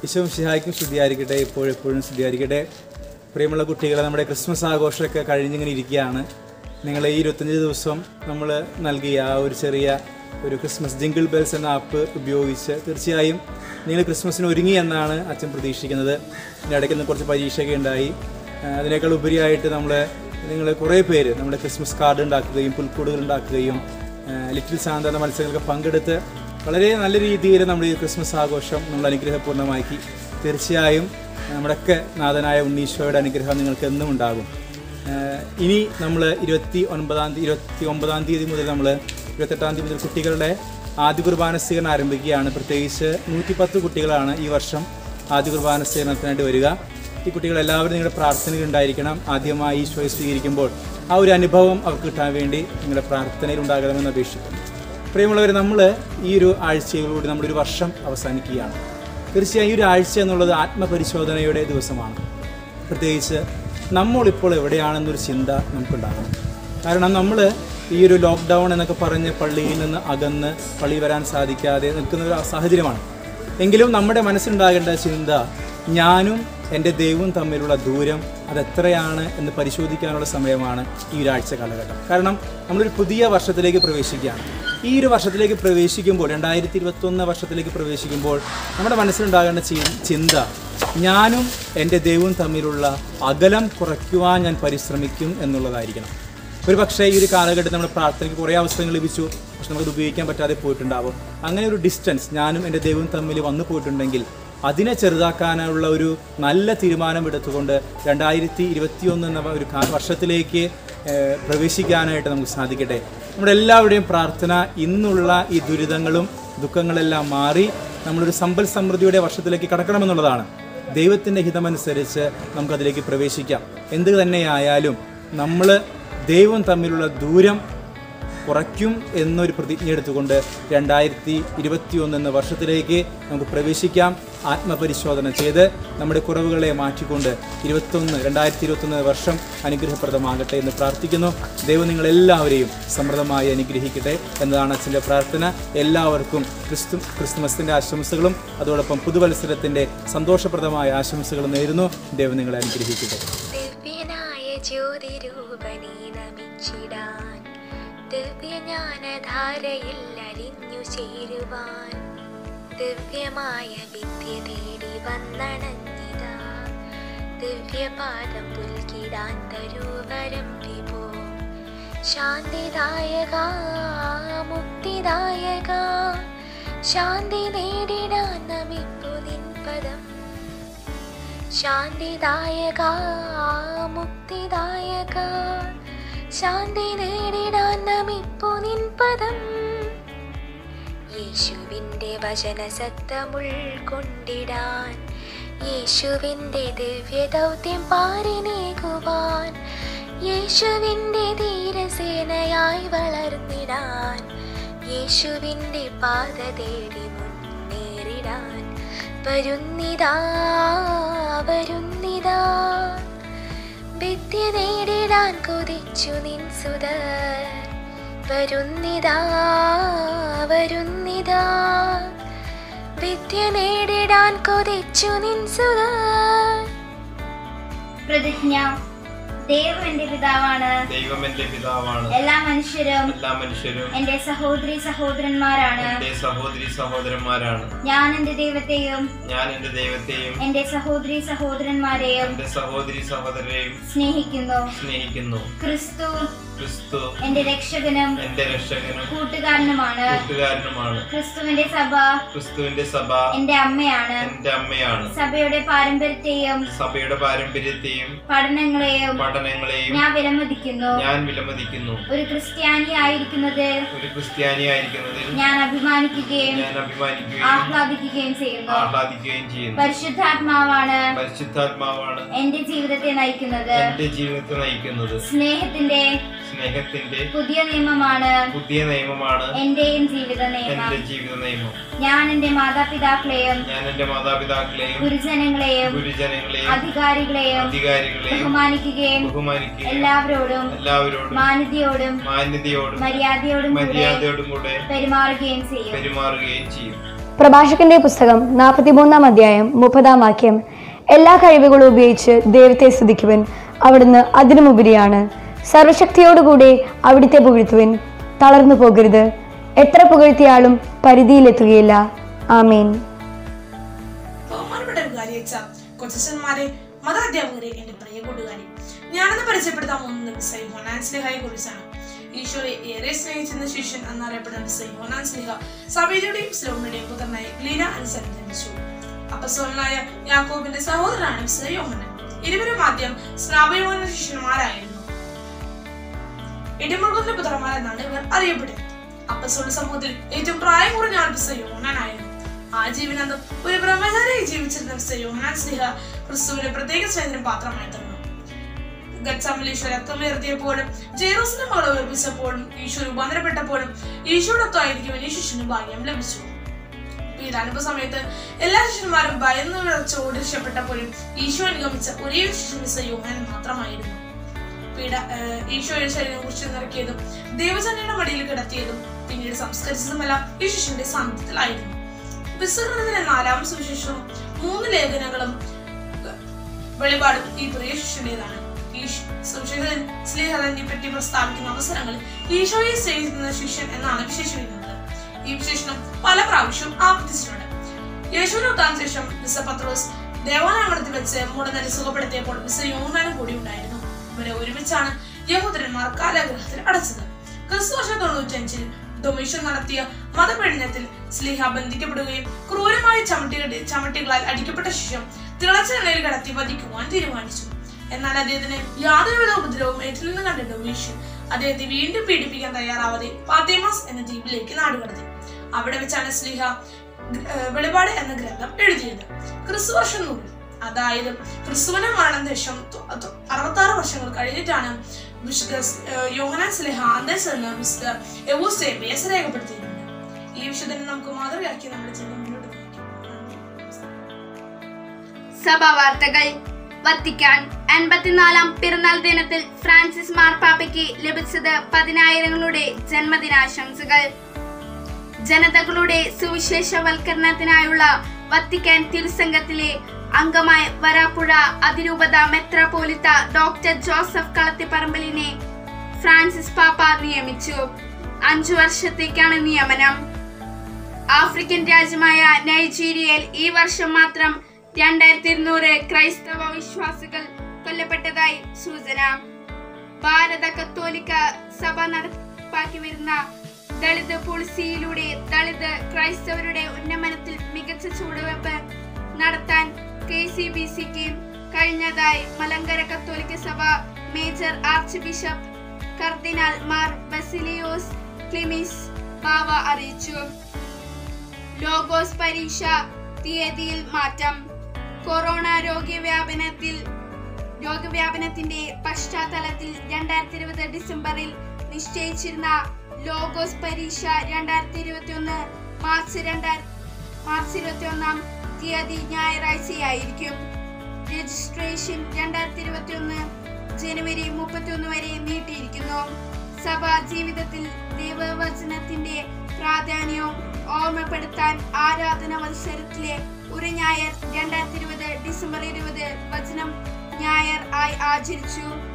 വിശ്വം സിഹായിക്കും സ്തുതിയായിരിക്കട്ടെ ഇപ്പോഴും എപ്പോഴും സ്തുതിയായിരിക്കട്ടെ പ്രിയമുള്ള കുട്ടികളെ നമ്മുടെ ക്രിസ്മസ് ആഘോഷമൊക്കെ കഴിഞ്ഞിങ്ങനെ ഇരിക്കുകയാണ് നിങ്ങൾ ഈ ഇരുപത്തഞ്ച് ദിവസം നമ്മൾ നൽകിയ ആ ഒരു ചെറിയ ഒരു ക്രിസ്മസ് ജിങ്കിൾ ബെൽസ് എന്ന ആപ്പ് ഉപയോഗിച്ച് തീർച്ചയായും നിങ്ങൾ ക്രിസ്മസിന് ഒരുങ്ങി എന്നാണ് അച്ഛൻ പ്രതീക്ഷിക്കുന്നത് ഇതിൻ്റെ ഇടയ്ക്ക് നിന്ന് കുറച്ച് പരീക്ഷയൊക്കെ ഉണ്ടായി ആ, അതിനേക്കാൾ ഉപരിയായിട്ട് നമ്മൾ നിങ്ങൾ കുറേ പേര് നമ്മുടെ ക്രിസ്മസ് കാർഡ് ഉണ്ടാക്കുകയും പുൽക്കൂടുകൾ ഉണ്ടാക്കുകയും ആ, ലിറ്റിൽ സാന്ത എന്ന മത്സരങ്ങൾക്ക് പങ്കെടുത്ത് വളരെ നല്ല രീതിയിൽ നമ്മൾ ഈ ക്രിസ്മസ് ആഘോഷം നമ്മൾ അനുഗ്രഹപൂർണ്ണമാക്കി തീർച്ചയായും നമ്മുടെയൊക്കെ നാഥനായ ഉണ്ണീശോയുടെ അനുഗ്രഹം നിങ്ങൾക്ക് എന്നും ഉണ്ടാകും ആഹ് ഇനി നമ്മൾ ഇരുപത്തി ഒൻപതാം തീയതി ഇരുപത്തി ഒമ്പതാം തീയതി മുതൽ നമ്മൾ ഇരുപത്തെട്ടാം തീയതി മുതൽ കുട്ടികളുടെ ആദ്യ കുർബാന സ്വീകരണം ആരംഭിക്കുകയാണ് പ്രത്യേകിച്ച് നൂറ്റിപ്പത്ത് കുട്ടികളാണ് ഈ വർഷം ആദ്യ കുർബാന സ്വീകരണത്തിനായിട്ട് വരിക ഈ കുട്ടികൾ എല്ലാവരും നിങ്ങളുടെ പ്രാർത്ഥനയിൽ ഉണ്ടായിരിക്കണം ആദ്യമായി ഈശോയെ സ്വീകരിക്കുമ്പോൾ ആ ഒരു അനുഭവം അവർക്ക് കിട്ടാൻ വേണ്ടി നിങ്ങളുടെ പ്രാർത്ഥനയിൽ ഉണ്ടാകണമെന്ന് അപേക്ഷിക്കുന്നു പ്രിയമുള്ളവർ നമ്മൾ ഈ ഒരു ആഴ്ചയിലൂടെ നമ്മുടെ ഒരു വർഷം അവസാനിക്കുകയാണ് തീർച്ചയായും ഈ ഒരു ആഴ്ച എന്നുള്ളത് ആത്മപരിശോധനയുടെ ദിവസമാണ് പ്രത്യേകിച്ച് നമ്മളിപ്പോൾ എവിടെയാണെന്നൊരു ചിന്ത നമുക്കുണ്ടാകണം കാരണം നമ്മൾ ഈ ഒരു ലോക്ക്ഡൗൺ എന്നൊക്കെ പറഞ്ഞ് പള്ളിയിൽ നിന്ന് അകന്ന് പള്ളി വരാൻ സാധിക്കാതെ നിൽക്കുന്ന ഒരു സാഹചര്യമാണ് എങ്കിലും നമ്മുടെ മനസ്സിലുണ്ടാകേണ്ട ചിന്ത ഞാനും എൻ്റെ ദൈവവും തമ്മിലുള്ള ദൂരം അതെത്രയാണ് എന്ന് പരിശോധിക്കാനുള്ള സമയമാണ് ഈ ഒരാഴ്ച കാലഘട്ടം കാരണം നമ്മളൊരു പുതിയ വർഷത്തിലേക്ക് പ്രവേശിക്കുകയാണ് ഈ ഒരു വർഷത്തിലേക്ക് പ്രവേശിക്കുമ്പോൾ രണ്ടായിരത്തി ഇരുപത്തൊന്ന് വർഷത്തിലേക്ക് പ്രവേശിക്കുമ്പോൾ നമ്മുടെ മനസ്സിലുണ്ടാകേണ്ട ചി- ചിന്ത ഞാനും എൻ്റെ ദൈവവും തമ്മിലുള്ള അകലം കുറയ്ക്കുവാൻ ഞാൻ പരിശ്രമിക്കും എന്നുള്ളതായിരിക്കണം ഒരു പക്ഷേ ഈ ഒരു കാലഘട്ടത്തിൽ നമ്മുടെ പ്രാർത്ഥനയ്ക്ക് കുറേ അവസരങ്ങൾ ലഭിച്ചു പക്ഷെ നമുക്കത് ഉപയോഗിക്കാൻ പറ്റാതെ പോയിട്ടുണ്ടാവും അങ്ങനെ ഒരു ഡിസ്റ്റൻസ് ഞാനും എൻ്റെ ദൈവവും തമ്മിൽ വന്നു പോയിട്ടുണ്ടെങ്കിൽ അതിനെ ചെറുതാക്കാനുള്ള ഒരു നല്ല തീരുമാനം എടുത്തുകൊണ്ട് രണ്ടായിരത്തി ഇരുപത്തിയൊന്ന് എന്ന ഒരു കാ- വർഷത്തിലേക്ക് ഏഹ്, പ്രവേശിക്കാനായിട്ട് നമുക്ക് സാധിക്കട്ടെ നമ്മുടെ എല്ലാവരുടെയും പ്രാർത്ഥന ഇന്നുള്ള ഈ ദുരിതങ്ങളും ദുഃഖങ്ങളെല്ലാം മാറി നമ്മളൊരു സമ്പൽ സമൃദ്ധിയുടെ വർഷത്തിലേക്ക് കടക്കണമെന്നുള്ളതാണ് ദൈവത്തിൻ്റെ ഹിതമനുസരിച്ച് നമുക്കതിലേക്ക് പ്രവേശിക്കാം എന്ത് തന്നെയായാലും നമ്മൾ ദൈവം തമ്മിലുള്ള ദൂരം കുറയ്ക്കും എന്നൊരു പ്രതിജ്ഞ എടുത്തുകൊണ്ട് രണ്ടായിരത്തി ഇരുപത്തിയൊന്ന് എന്ന വർഷത്തിലേക്ക് നമുക്ക് പ്രവേശിക്കാം ആത്മപരിശോധന ചെയ്ത് നമ്മുടെ കുറവുകളെ മാറ്റിക്കൊണ്ട് ഇരുപത്തൊന്ന് രണ്ടായിരത്തി ഇരുപത്തൊന്ന് വർഷം അനുഗ്രഹപ്രദമാകട്ടെ എന്ന് പ്രാർത്ഥിക്കുന്നു ദൈവം നിങ്ങളെല്ലാവരെയും സമൃദ്ധമായി അനുഗ്രഹിക്കട്ടെ എന്നതാണ് അച്ഛൻ്റെ പ്രാർത്ഥന എല്ലാവർക്കും ക്രിസ്തു ക്രിസ്തുമസിൻ്റെ ആശംസകളും അതോടൊപ്പം പുതുവത്സരത്തിൻ്റെ സന്തോഷപ്രദമായ ആശംസകളും നേരുന്നു ദൈവം നിങ്ങളെ അനുഗ്രഹിക്കട്ടെ ദിവ്യനായ ജ്യോതിരൂപനീ നമിച്ചിടാൻ ദിവ്യജ്ഞാനധാരയിൽ അലിഞ്ഞു ചേരുവാൻ ദിവ്യമായ വിദ്യ തേടി വന്നണഞ്ഞിതാ ദിവ്യപാദം പുൽകിടാൻ തരൂവരം വിഭോ ശാന്തിദായക മുക്തിദായക ശാന്തി നേടിടാൻ നമിപ്പു നിൻ പദം ശാന്തിദായക മുക്തിദായക ശാന്തി നേടിടാൻ നമിപ്പു നിൻ പദം യേശുവിൻ്റെ വചന സത്തം ഉൾക്കൊണ്ടിടാൻ യേശുവിൻ്റെ ദിവ്യ ദൗത്യം പാരിനേകുവാൻ യേശുവിൻ്റെ ധീരസേനയായി വളർന്നിടാൻ യേശുവിൻ്റെ പാത തേടി മുന്നേറിടാൻ വരുന്നിതാ വരുന്നിതാ വിദ്യ നേടിടാൻ കൊതിച്ചു നിൻ സുതർ വരുന്നിതാ വരുന്നിതാ വിദ്യ നേടിടാൻ കൊതിച്ചു നിൻ സുതർ പ്രതിജ്ഞ ദൈവം എന്റെ പിതാവാണ് ദൈവം എന്റെ പിതാവാണ് എല്ലാ മനുഷ്യരും എല്ലാ മനുഷ്യരും എന്റെ സഹോദരി സഹോദരന്മാരാണ് എന്റെ സഹോദരി സഹോദരന്മാരാണ് ഞാൻ എന്റെ ദൈവത്തെയും ഞാൻ എന്റെ ദൈവത്തെയും എന്റെ സഹോദരി സഹോദരന്മാരെയും എന്റെ സഹോദരി സഹോദരരെയും സ്നേഹിക്കുന്നു സ്നേഹിക്കുന്നു ക്രിസ്തു ക്രിസ്തു എന്റെ രക്ഷകനും എന്റെ രക്ഷകനും കൂട്ടുകാരനുമാണ് കൂട്ടുകാരനുമാണ് ക്രിസ്തുവിന്റെ സഭ ക്രിസ്തുവിന്റെ സഭ എന്റെ അമ്മയാണ് എന്റെ അമ്മയാണ് സഭയുടെ പാരമ്പര്യത്തെയും സഭയുടെ പാരമ്പര്യത്തെയും പഠനങ്ങളെയും പഠനങ്ങളെയും ഞാൻ വിലമതിക്കുന്നു ഞാൻ വിലമതിക്കുന്നു ഒരു ക്രിസ്ത്യാനി ആയിരിക്കുന്നത് ഒരു ക്രിസ്ത്യാനിയായിരിക്കുന്നതിൽ ഞാൻ അഭിമാനിക്കുകയും ഞാൻ അഭിമാനിക്കുകയും ആഹ്ലാദിക്കുകയും ചെയ്യുന്നു ആഹ്ലാദിക്കുകയും ചെയ്യുന്നു പരിശുദ്ധാത്മാവാണ് പരിശുദ്ധാത്മാവാണ് എന്റെ ജീവിതത്തെ നയിക്കുന്നത് എന്റെ ജീവിതത്തെ നയിക്കുന്നത് സ്നേഹത്തിന്റെ സ്നേഹത്തിന്റെ പുതിയ നിയമമാണ് പുതിയ നിയമമാണ് എന്റെയും ജീവിത നിയമം എന്റെ ജീവിത നിയമം ഞാൻ എന്റെ മാതാപിതാക്കളെയും ഞാൻ എന്റെ മാതാപിതാക്കളെയും ഗുരുജനങ്ങളെയും ഗുരുജനങ്ങളെയും അധികാരികളെയും അധികാരികളെയും ബഹുമാനിക്കുകയും ബഹുമാനിക്കുകയും എല്ലാവരോടും എല്ലാവരോടും മാന്യതയോടും മാന്യതയോടും മര്യാദയോടും കൂടെ മര്യാദയോടും കൂടെ പെരുമാറുകയും ചെയ്യും പെരുമാറുകയും ചെയ്യും പ്രഭാഷകന്റെ പുസ്തകം നാൽപ്പത്തിമൂന്നാം അധ്യായം മുപ്പതാം വാക്യം എല്ലാ കഴിവുകളും ഉപയോഗിച്ച് ദൈവത്തെ സ്തുതിക്കുവൻ അവിടുന്ന് അതിനുമുപരിയാണ് സർവശക്തിയോടുകൂടി അവിടുത്തെ പുകഴ്ത്തുവൻ തളർന്നു പോകരുത് എത്ര പുകഴ്ത്തിയാലും പരിധിയിലെത്തുകയില്ല ആമീൻ ബഹുമാനപ്പെട്ട വികാരിയച്ച കൊച്ചന്മാരെ മതാധ്യാപകരെ എന്റെ പ്രിയ കൂട്ടുകാരി ഞാനെന്ന് പരിചയപ്പെടുത്താൻ പോകുന്നത് സൈഹോനാൻ സ്ലിഹയെ കുറിച്ചാണ് ഈശോയെ ഏറെ സ്നേഹിച്ചിരുന്ന ശിഷ്യൻ എന്നറിയപ്പെടുന്ന സൈഹോനാൻ സ്ലിഹ സഭയുടെയും സ്ലോമിയുടെയും പുത്രനായി ലീന അനുസരണം ജനിച്ചു അപ്പസോലനായ യാക്കോബിന്റെ സഹോദരനാണ് വിശുദ്ധ യോഹനൻ ഇരുവരും ആദ്യം സ്നാപയോഹന ശിഷ്യന്മാരായിരുന്നു ഇടിമുറുകുന്ന പുത്രന്മാരെന്നാണ് ഇവർ അറിയപ്പെടുന്നത് അപ്പസോള സമൂഹത്തിൽ ഏറ്റവും പ്രായം കുറഞ്ഞ ആൾ വിശുദ്ധ യോഹനാനായിരുന്നു ആ ജീവനന്ദം ഒരു ബ്രഹ്മചാരിയായി ജീവിച്ചിരുന്ന വിശുദ്ധ യോഹനാൻ സ്ലിഹ ക്രിസ്തുവിന്റെ പ്രത്യേക സ്നേഹത്തിന് പാത്രമായി തീർന്നു ഗത്സമിൽ ഈശോ രക്തമുയർത്തിയപ്പോഴും ജെറൂസലം മകളെ ഉയർപ്പിച്ചപ്പോഴും ഈശോ രൂപാന്തരപ്പെട്ടപ്പോഴും ഈശോടൊത്തായിരിക്കും ഈ ശിഷ്യന് ഭാഗ്യം ലഭിച്ചു പീഡാനുഭവ സമയത്ത് എല്ലാ ശിഷ്യന്മാരും ഭയന്ന് വിളച്ചോട് രക്ഷപ്പെട്ടപ്പോഴും ഈശോ അനുഗമിച്ച ഒരേ ഒരു ശിഷ്യൻ വിശ യോഹനൻ മാത്രമായിരുന്നു പീഡ ഏഹ് ഈശോയുടെ ശരീരം കുറിച്ച് നിറക്കിയതും ദേവചന്യയുടെ മടിയിൽ കിടത്തിയതും പിന്നീട് സംസ്കരിച്ചതുമെല്ലാം ഈ ശിഷ്യന്റെ സാന്നിധ്യത്തിലായിരുന്നു വിസർജനത്തിലെ നാലാം സുവിശേഷവും മൂന്ന് ലേഖനങ്ങളും വെളിപാടും ഈ പ്രിയ ശിഷ്യന്റേതാണ് ഈ ശ്- സുവിശേഷകൻ സ്നേഹതനെ പറ്റി പ്രസ്താവിക്കുന്ന അവസരങ്ങളിൽ ഈശോയെ സ്നേഹിക്കുന്ന ശിഷ്യൻ എന്നാണ് വിശേഷിപ്പിക്കുന്നത് ഈ വിശേഷണം പല പ്രാവശ്യവും ആവർത്തിച്ചിട്ടുണ്ട് യേശുവിനെ ഒത്താൻ ശേഷം മിസ്റ്റർ പത്രോസ് ദേവാലയങ്ങളിൽ വെച്ച് മുടനരെ സുഖപ്പെടുത്തിയപ്പോൾ മിസ്റ്റർ യോഹനാനും കൂടി ഉണ്ടായിരുന്നു ഇവരെ ഒരുമിച്ചാണ് യഹൂദരന്മാർ കാലാഗ്രഹത്തിൽ അടച്ചത് ക്രിസ്തു വർഷം തൊണ്ണൂറ്റഞ്ചിൽ ഡൊമീഷൻ നടത്തിയ മതപീഡനത്തിൽ സ്ലിഹ ബന്ധിക്കപ്പെടുകയും ക്രൂരമായ ചമട്ടി ചമട്ടികളാൽ അടിക്കപ്പെട്ട ശേഷം തിളച്ച നിലയിൽ കടത്തി വധിക്കുവാൻ തീരുമാനിച്ചു എന്നാൽ അദ്ദേഹത്തിന് യാതൊരുവിധ ഉപദ്രവവും ഏറ്റില്ലെന്ന് കണ്ട ഡൊമീഷ്യൻ അദ്ദേഹത്തെ വീണ്ടും പീഡിപ്പിക്കാൻ തയ്യാറാവാതെ പാത്തേമാസ് എന്ന ദ്വീപിലേക്ക് നാടുകടത്തി അവിടെ വെച്ചാണ് സ്ലിഹ ഏഹ്, വെളിപാട് എന്ന ഗ്രന്ഥം എഴുതിയത് ക്രിസ്തു വർഷം നൂറിൽ അതായത് ക്രിസ്തുവിന്റെ മരണശേഷം അറുപത്തി ആറ് വർഷങ്ങൾ കഴിഞ്ഞിട്ടാണ് വിശുദ്ധ ഏഹ്, യോഹന്നാൻ സ്ലിഹ അന്തരിച്ച് നിന്ന് മിസ്റ്റർ എവൂസേബിയസ് രേഖപ്പെടുത്തിയിരുന്നത് ഈ വിശുദ്ധനെ നമുക്ക് മാതൃകയാക്കി നമ്മുടെ ജീവിതം മുന്നോട്ട് നയിക്കാം സഭാ വാർത്തകൾ വത്തിക്കാൻ എൺപത്തിനാലാം പിറന്നാൾ ദിനത്തിൽ ഫ്രാൻസിസ് മാർപ്പാപ്പയ്ക്ക് ലഭിച്ചത് പതിനായിരങ്ങളുടെ ജന്മദിനാശംസകൾ ജനതകളുടെ സുവിശേഷവൽക്കരണത്തിനായുള്ള വത്തിക്കാൻ തിരുസംഘത്തിലെ അംഗമായ വരാപ്പുഴ അതിരൂപത മെത്രാപോലിത്ത ഡോക്ടർ ജോസഫ് കളത്തിപ്പറമ്പലിനെ ഫ്രാൻസിസ് പാപ്പ നിയമിച്ചു അഞ്ചു വർഷത്തേക്കാണ് നിയമനം ആഫ്രിക്കൻ രാജ്യമായ നൈജീരിയയിൽ ഈ വർഷം മാത്രം രണ്ടായിരത്തി ഇരുന്നൂറ് ക്രൈസ്തവ വിശ്വാസികൾ കൊല്ലപ്പെട്ടതായി സൂചന ഭാരത കത്തോലിക്ക സഭ നടപ്പാക്കി വരുന്ന ദളിത് പോളിസിയിലൂടെ ദളിത് ക്രൈസ്തവരുടെ ഉന്നമനത്തിൽ മികച്ച ചുവടുവെപ്പ് നടത്താൻ കെ സി ബി സിക്ക് കഴിഞ്ഞതായി മലങ്കര കത്തോലിക്ക സഭ മേജർ ആർച്ച് ബിഷപ്പ് കർദിനാൾ മാർ ബസിലിയോസ് ക്ലിമിസ് ബാവ അറിയിച്ചു ലോഗോസ് പരീക്ഷ തീയതിയിൽ മാറ്റം കൊറോണ രോഗവ്യാപനത്തിൽ രോഗവ്യാപനത്തിന്റെ പശ്ചാത്തലത്തിൽ രണ്ടായിരത്തി ഇരുപത് ഡിസംബറിൽ നിശ്ചയിച്ചിരുന്ന ലോഗോസ് പരീക്ഷ രണ്ടായിരത്തി ഇരുപത്തി ഒന്ന് മാർച്ച് രണ്ടായിര മാർച്ച് ഇരുപത്തി ഒന്നാം തീയതി ഞായറാഴ്ചയായിരിക്കും രജിസ്ട്രേഷൻ രണ്ടായിരത്തി ഇരുപത്തി ഒന്ന് ജനുവരി മുപ്പത്തി ഒന്ന് വരെ നീട്ടിയിരിക്കുന്നു സഭാ ജീവിതത്തിൽ ദൈവവചനത്തിന്റെ പ്രാധാന്യവും ഓർമ്മപ്പെടുത്താൻ ആരാധന മത്സരത്തിലെ ഒരു ഞായർ രണ്ടായിരത്തി ഇരുപത് ഡിസംബർ ഇരുപത് വചനം ഞായർ ആയി ആചരിച്ചു